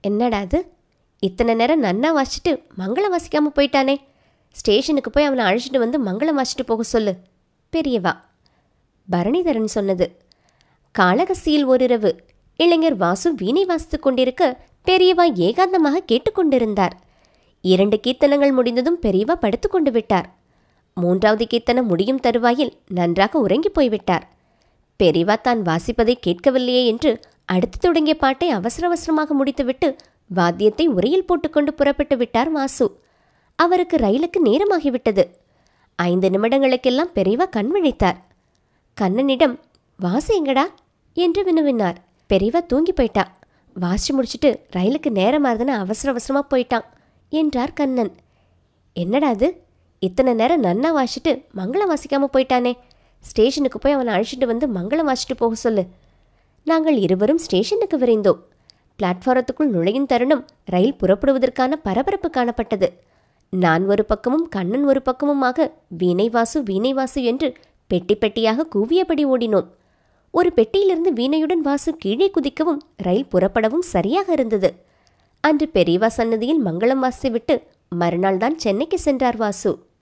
என்னடா அது இத்தனை நேரம் நன்னா வாசிச்சுட்டு மங்களம் வாசிக்காம போயிட்டானே ஸ்டேஷனுக்கு போய் அவனை அழைச்சிட்டு வந்து மங்களம் வாசிட்டு போக சொல்லு பெரியவா பரணிதரன் சொன்னது காளகஸ்தியில் ஓரிரவு இளைஞர் வாசு வீணை வாசித்துக் கொண்டிருக்க பெரியவா ஏகாந்தமாக கேட்டுக்கொண்டிருந்தார் இரண்டு கீர்த்தனங்கள் முடிந்ததும் பெரியவா படுத்துக்கொண்டு விட்டார் மூன்றாவது கீர்த்தனம் முடியும் தருவாயில் நன்றாக உறங்கிப் போய்விட்டார் பெரியவா தான் வாசிப்பதை கேட்கவில்லையே என்று அடுத்து தொடங்கிய பாட்டை அவசர அவசரமாக முடித்துவிட்டு வாத்தியத்தை உரையில் போட்டுக்கொண்டு புறப்பட்டு விட்டார் வாசு அவருக்கு ரயிலுக்கு நேரமாகிவிட்டது ஐந்து நிமிடங்களுக்கெல்லாம் பெரியவா கண் விழித்தார் கண்ணனிடம் வாசு எங்கடா என்று வினவினார் பெரியவா தூங்கி போயிட்டா வாசிச்சு முடிச்சிட்டு ரயிலுக்கு நேரமாகுதுன்னு அவசர அவசரமா போயிட்டான் என்றார் கண்ணன் என்னடா அது இத்தனை நேரம் நன்னா வாசிட்டு மங்களம் வாசிக்காம போயிட்டானே ஸ்டேஷனுக்கு போய் அவனை அழைச்சிட்டு வந்து மங்களம் வாசிட்டு போக சொல்லு நாங்கள் இருவரும் ஸ்டேஷனுக்கு விரைந்தோம் பிளாட்ஃபாரத்துக்குள் நுழையும் தருணம் ரயில் புறப்படுவதற்கான பரபரப்பு காணப்பட்டது நான் ஒரு பக்கமும் கண்ணன் ஒரு பக்கமுமாக வீணை வாசு வீணை வாசு என்று பெட்டி பெட்டியாக கூவியபடி ஓடினோம் ஒரு பெட்டியிலிருந்து வீணையுடன் வாசு கீழே குதிக்கவும் ரயில் புறப்படவும் சரியாக இருந்தது அன்று பெரியவா சன்னதியில் மங்களம் வாசித்துவிட்டு மறுநாள் தான் சென்னைக்கு சென்றார் வாசு